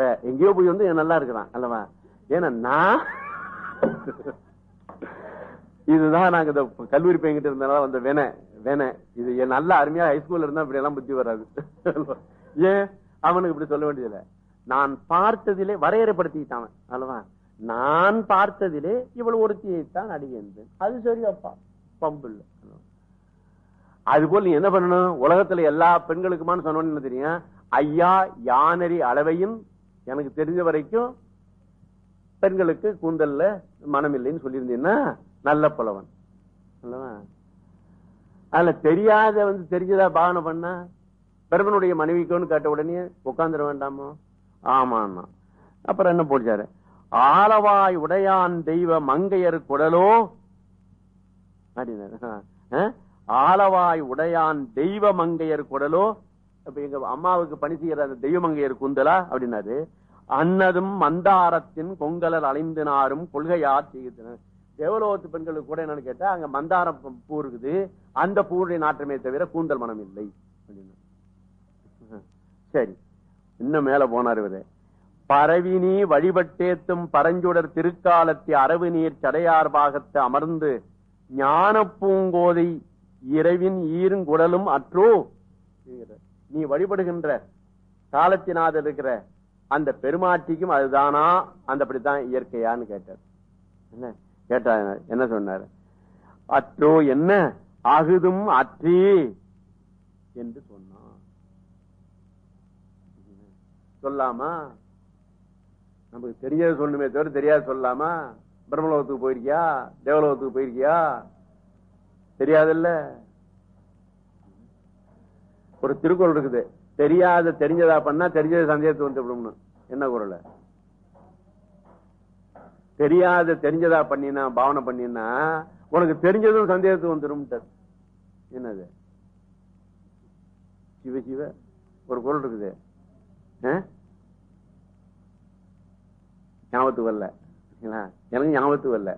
எங்கேயோ போய் வந்து இவன் நல்லா இருக்கிறான் அல்லவா ஏன்னா நான் இதுதான் நாங்க இந்த கல்லூரி பையன்கிட்ட இருந்தனால வந்த வேண வேண இது என் நல்ல அருமையா ஹைஸ்கூல்ல இருந்தா இப்படி எல்லாம் புத்தி வராது ஏன் அவனுக்கு இப்படி சொல்ல வேண்டியதில்லை நான் பார்த்ததிலே வரையறைப்படுத்திக்கிட்டான் அவன், அல்லவா நான் பார்த்ததிலே இவ்வளவு ஒருத்தியைத்தான் அடியேன் அது சரி அப்பா பம்பு இல்ல அது போல நீ என்ன பண்ணணும் உலகத்துல எல்லா பெண்களுக்குமான்னு சொன்னோன்னு என்ன தெரியும் ஐயா யானரி அளவையும் எனக்கு தெரிஞ்ச வரைக்கும் பெண்களுக்கு கூந்தல்ல மனம் இல்லைன்னு சொல்லியிருந்தீங்கன்னா நல்ல புலவன் அல்லவா அதுல தெரியாத வந்து தெரிஞ்சதா பாவனை பண்ணா பெருமனுடைய மனைவிக்குன்னு கேட்ட உடனே உட்காந்துட வேண்டாமோ ஆமாண்ணா அப்புறம் என்ன போச்சாரு ஆலவாய் உடையான் தெய்வ மங்கையர் குடலோ அப்படின்னாரு ஆ? ஆலவாய் உடையான் தெய்வ மங்கையர் குடலோ அப்ப எங்க அம்மாவுக்கு பணி செய்யற அந்த தெய்வ மங்கையர் குந்தலா அப்படின்னாரு அன்னதும் மந்தாரத்தின் கொங்கலர் அலைந்து நாரும் கொள்கையார் செய்கின்றனர் தேவலோகத்து பெண்களுக்கு கூட என்னன்னு கேட்டா அங்க மந்தாரம் பூ- பூ இருக்குது அந்த பூவுடைய நாற்றமே தவிர கூந்தல் மனம் இல்லை அப்படின்னு சரி இன்னும் மேல போனார் இவரு பரவினி வழிபட்டேத்தும் பரஞ்சுடர் திருக்காலத்தி அரவு நீர் சடையார் பாகத்து அமர்ந்து ஞான பூங்கோதை இரவின் ஈருங்குடலும் அற்றோ என்கிறார். நீ வழிபடுகின்ற காலத்தினாத இருக்கிற அந்த பெருமாட்டிக்கும் அதுதானா அந்த அப்படித்தான் இயற்கையான்னு கேட்டார் என்ன கேட்டா என்ன சொன்னார் அற்றோ என்ன அகுதும் அற்றே என்று சொன்னான் சொல்லாமா நமக்கு தெரியாத சொல்லணுமே தவிர தெரியாத சொல்லாமா பிரம்மலோகத்துக்கு போயிருக்கியா தேவலோகத்துக்கு போயிருக்கியா தெரியாதுல்ல ஒரு திருக்குறள் இருக்குது தெரியாத தெரிஞ்சதா பண்ணா தெரிஞ்சது சந்தேகத்து வந்து விடும்னு என்ன குரல் தெரியாத தெரிஞ்சதா பண்ணினா பாவனை பண்ணினா உனக்கு தெரிஞ்சதும் சந்தேகத்துக்கு வந்துடும் என்னது சிவ சிவ ஒரு குரல் இருக்குது ஆ? ஞாபகத்துக்கு வரல சரிங்களா? எனக்கு ஞாபகத்துக்கு வரல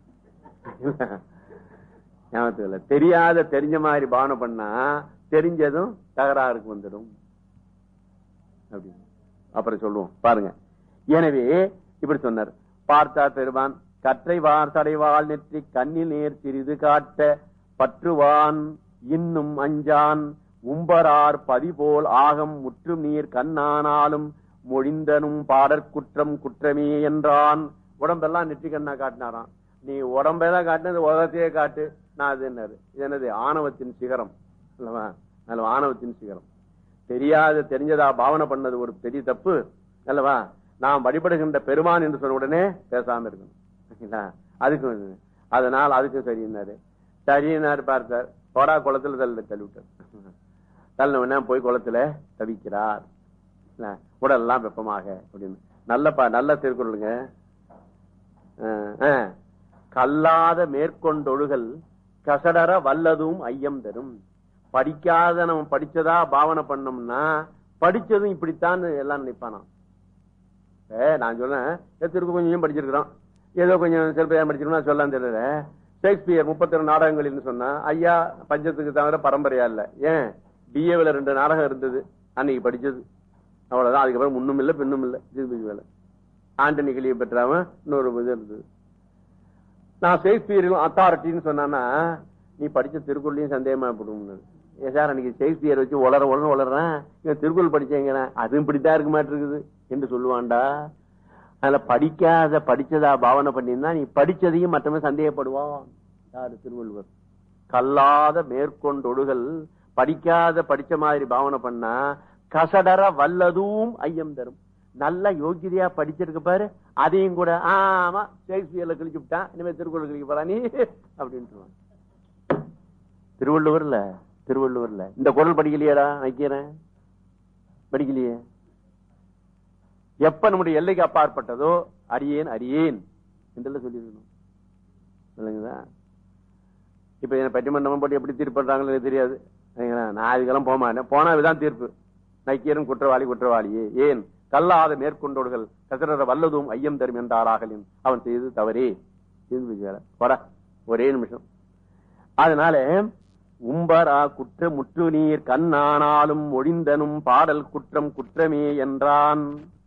ஞாபகத்துக்கு வரல தெரியாத தெரிஞ்ச மாதிரி பாவனை பண்ணா தெரிஞ்சதும் தகராறுக்கு வந்துடும் அப்படின்னு அப்புறம் சொல்லுவோம் பாருங்க எனவே இப்படி சொன்னார் பார்த்தார் பெருமான் கற்றை வார் தடைவாள் நெற்றி கண்ணில் நேர் சிறிது காட்ட பற்றுவான் இன்னும் அஞ்சான் உம்பரார் பதிபோல் ஆகம் முற்றும் நீர் கண்ணானாலும் மொழிந்தனும் பாடற்குற்றம் குற்றமே என்றான் உடம்பெல்லாம் நெற்றி கண்ணா காட்டினாராம் நீ உடம்பெல்லாம் காட்டினது உலகத்தையே காட்டு நான் அது என்னது இது என்னது ஆணவத்தின் சிகரம் அல்லவா அதுல ஆணவத்தின் சிகரம் தெரியாத தெரிஞ்சதா பாவனை பண்ணது ஒரு பெரிய தப்பு அல்லவா நாம் வழிபடுகின்ற பெருமான் என்று சொன்ன உடனே பேசாம இருக்கணும் சரிங்களா? அதுக்கு வந்து, அதனால் அதுக்கும் சரின்னாரு சரின்னாரு பார்த்தார் போடா குளத்துல தள்ளி தள்ளி விட்டார் தள்ள உடனே போய் குளத்துல தவிக்கிறார் இல்ல, உடலெல்லாம் வெப்பமாக அப்படின்னு நல்லப்பா நல்ல திருக்குறளுங்க அஹ், அஹ். கல்லாத மேற்கொண்டொழுகல் கசடர வல்லதும் ஐயம் தரும் படிக்காத நம்ம படிச்சதா பாவனை பண்ணோம்னா படிச்சதும் இப்படித்தான் எல்லாம் நினைப்பானாம் இப்ப நான் சொல்றேன் திரும்ப கொஞ்சம் படிச்சிருக்கிறோம் ஏதோ கொஞ்சம் சிலப்பதிகாரம் படிச்சிருக்கோம் சொல்லலாம் தெரியல ஷேக்ஸ்பியர் முப்பத்தி ரெண்டு நாடகங்கள்னு சொன்னா ஐயா பஞ்சத்துக்கு தவிர பரம்பரையா இல்ல ஏன் பிஏவில் ரெண்டு நாடகம் இருந்தது அன்னைக்கு படிச்சது அவ்வளவுதான் அதுக்கப்புறம் முன்னும் இல்ல பின்னும் இல்ல திருப்பதி வேலை ஆண்டனி கிளியை பெற்றவன் இன்னொரு இது இருந்தது நான் ஷேக்ஸ்பியரிலும் அத்தாரிட்டின்னு சொன்னானா நீ படிச்ச திருக்குறளையும் சந்தேகமா போடும்னு ஏ சார் அன்னைக்கு ஷேக்ஸ்பியர் வச்சு உளர உளர உளறேன் இவன் திருக்குறள் படிச்சேங்க அதுவும் இப்படித்தான் இருக்க மாட்டிருக்குது என்று சொல்லுவான்டா அதுல படிக்காத படிச்சதா பாவனை பண்ணியிருந்தா நீ படிச்சதையும் மற்றவன் சந்தேகப்படுவான் யாரு திருவள்ளுவர் கல்லாத மேற்கொண்டொடுகள் படிக்காத படிச்ச மாதிரி பாவனை பண்ணா கசடர வல்லதும் ஐயம் தரும் நல்ல யோகியதையா படிச்சிருக்க பாரு அதையும் கூட ஆமா ஷேக்ஸ்பியர்ல கிழிச்சு விட்டான் இனிமே திருக்குறள் கிழிக்க போறா நீ அப்படின்ட்டு திருவள்ளுவர்ல திருவள்ளுவர்ல இந்த குரல் படிக்கலையேடா வைக்கிறேன் படிக்கலையே எப்ப நம்முடைய எல்லைக்கு அப்பாற்பட்டதோ அடியேன் அடியேன் என்றெல்லாம் சொல்லியிருக்கணும் இல்லைங்களா இப்ப என்ன பட்டிமன்றம் போட்டு எப்படி தீர்ப்பு பண்றாங்களோ எனக்கு தெரியாது சரிங்களா? நான் அதுக்கெல்லாம் போக மாட்டேன் போனா இதுதான் தீர்ப்பு நைக்கியரும் குற்றவாளி குற்றவாளியே ஏன் கல்லாத மேற்கொண்டோடுகள் கசரற வல்லதும் ஐயம் தரும் என்றாராகலின் அவன் செய்து தவறே தீர்ந்து வேற போடா ஒரே நிமிஷம் அதனால உம்பரா குற்ற முற்று நீர் கண்ணானாலும் ஒழிந்தனும் பாடல் குற்றம் குற்றமே என்றான்